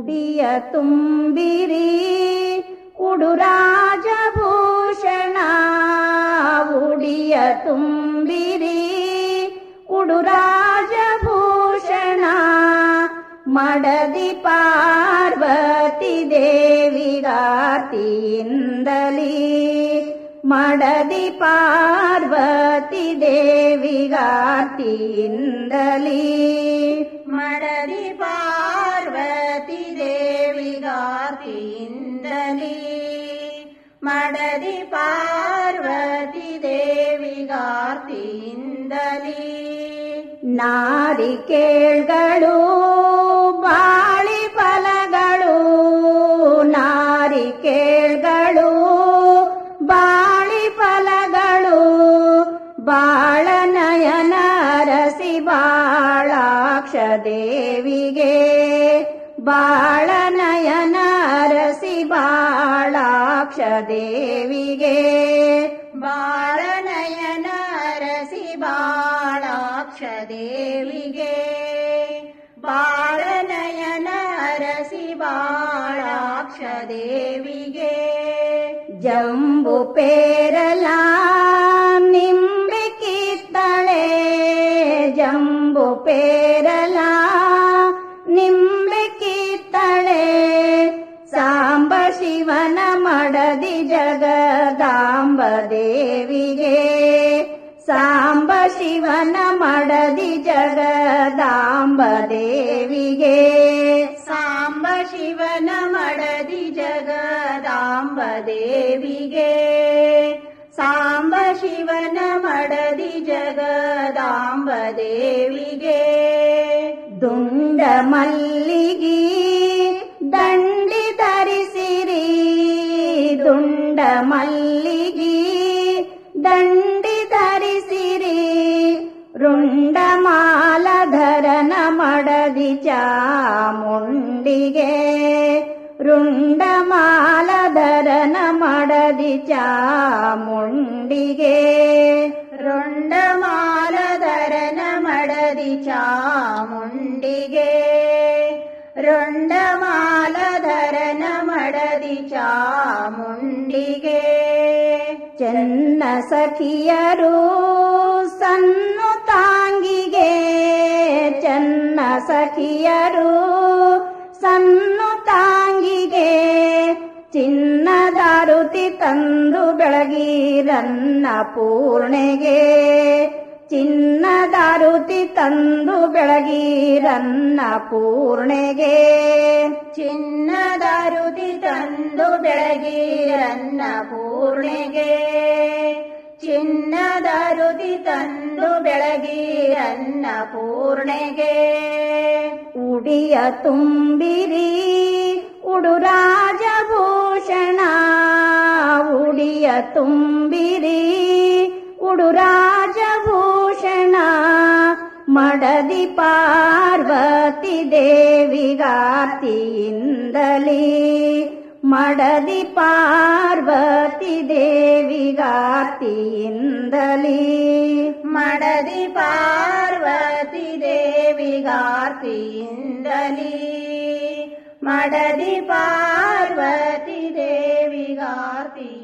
ಉಡಿಯ ತುಂಬಿರಿ ಉಡುರಾಜಭೂಷಣ ಉಡಿಯ ತುಂಬಿರಿ ಉಡುರಾಜಭೂಷಣ ಮಡದಿ ಪಾರ್ವತಿ ದೇವಿಗಾತಿಯಿಂದಲೀ ಮಡದಿ ಪಾರ್ವತಿ ದೇವಿಗಾತಿಯಿಂದಲೀ ಮಡದಿ ಪಾರ್ವತಿ ದೇವಿಗಾತಿಯಿಂದಲೀ ಮಡದಿ ಪಾರ್ವತಿ ದೇವಿಗಾತಿಯಿಂದಲೀ ನಾರಿಕೇಳ್ಗಳು ಬಾಳಿ ಫಲಗಳು ನಾರಿಕೇಳ್ಗಳು ಬಾಳಿ ಫಲಗಳು ಬಾಳನಯನ ರಸಿ ಬಾಳಾಕ್ಷ ದೇವಿಗೆ ಬಾಳನಯನ ರಸಿ ಬಾಳಾಕ್ಷ ದೇವಿಗೆ ಬಾಳನಯನ ರಸಿ ಬಾಳಾಕ್ಷ ದೇವಿಗೆ ಬಾಳನಯನ ರಸಿ ಬಾಳಾಕ್ಷ ದೇವಿಗೆ ಜಂಬು ಪೇರಲ ನಿಂಬೆ ಕಿತ್ತಳೆ ಜಂಬು ಪೇರಲ ನಿಂಬೆ ಕಿತ್ತಳೆ ಸಾಂಬ ಶಿವನ ಮಡದಿ ಜಗದಾಂಬ ದೇವಿಗೆ ಸಾಂಬ ಶಿವನ ಮಡದಿ ಜಗದಾಂಬ ದೇವಿಗೆ ಸಾಂಬ ಶಿವನ ಮಡದಿ ಜಗದಾಂಬ ದೇವಿಗೆ ಸಾಂಬ ಶಿವನ ಮಡದಿ ಜಗದಾಂಬ ದೇವಿಗೆ ದುಂಡ ಮಲ್ಲಿಗಿ ದಂಡಿ ಧರಿಸಿರಿ ದುಂಡ ಮಲ್ಲಿಗಿ ದಂಡಿ ಧರಿಸಿರಿ ರುಂಡಮಾಲಧರನ ಮಡದಿ ಚಾಮುಂಡಿಗೆ ರುಂಡಮಾಲಧರನ ಮಡದಿ ಚಾಮುಂಡಿಗೆ ರುಂಡಮಾಲಧರನ ಮಡದಿ ಚಾಮುಂಡಿಗೆ ರುಂಡಮಾಲಧರನ ಮಡದಿ ಚಾಮುಂಡಿಗೆ ಚೆನ್ನ ಸಖಿಯರು ಸನ್ನು ತಾಂಗಿಗೆ ಚೆನ್ನ ಸಖಿಯರು ಸನ್ನು ತಾಂಗಿಗೆ ಚಿನ್ನದಾರುತಿ ತಂದು ಬೆಳಗಿರನ್ನ ಪೂರ್ಣೆಗೆ ಚಿನ್ನದಾರುತಿ ತಂದು ಬೆಳಗಿರನ್ನ ಪೂರ್ಣೆಗೆ ಚಿನ್ನದ ರುದಿ ತಂದು ಬೆಳಗಿರನ್ನ ಪೂರ್ಣೆಗೆ ಚಿನ್ನದ ರುದಿ ತಂದು ಬೆಳಗಿರನ್ನ ಪೂರ್ಣೆಗೆ ಉಡಿಯ ತುಂಬಿರಿ ಉಡುರಾಜಭೂಷಣ ಉಡಿಯ ತುಂಬಿರಿ ಉಡುರಾಜಭೂಷಣ ಮಡದಿ ಪಾರ್ವತಿ ದೇವಿಗಾತಿಯಿಂದಲೀ ಮಡದಿ ಪಾರ್ವತಿ ದೇವಿಗಾತಿಯಿಂದಲೀ ಮಡದಿ ಪಾರ್ವತಿ ದೇವಿಗಾರ್ತಿಯಿಂದಲೀ ಮಡದಿ ಪಾರ್ವತಿ ದೇವಿಗಾರ್ತಿ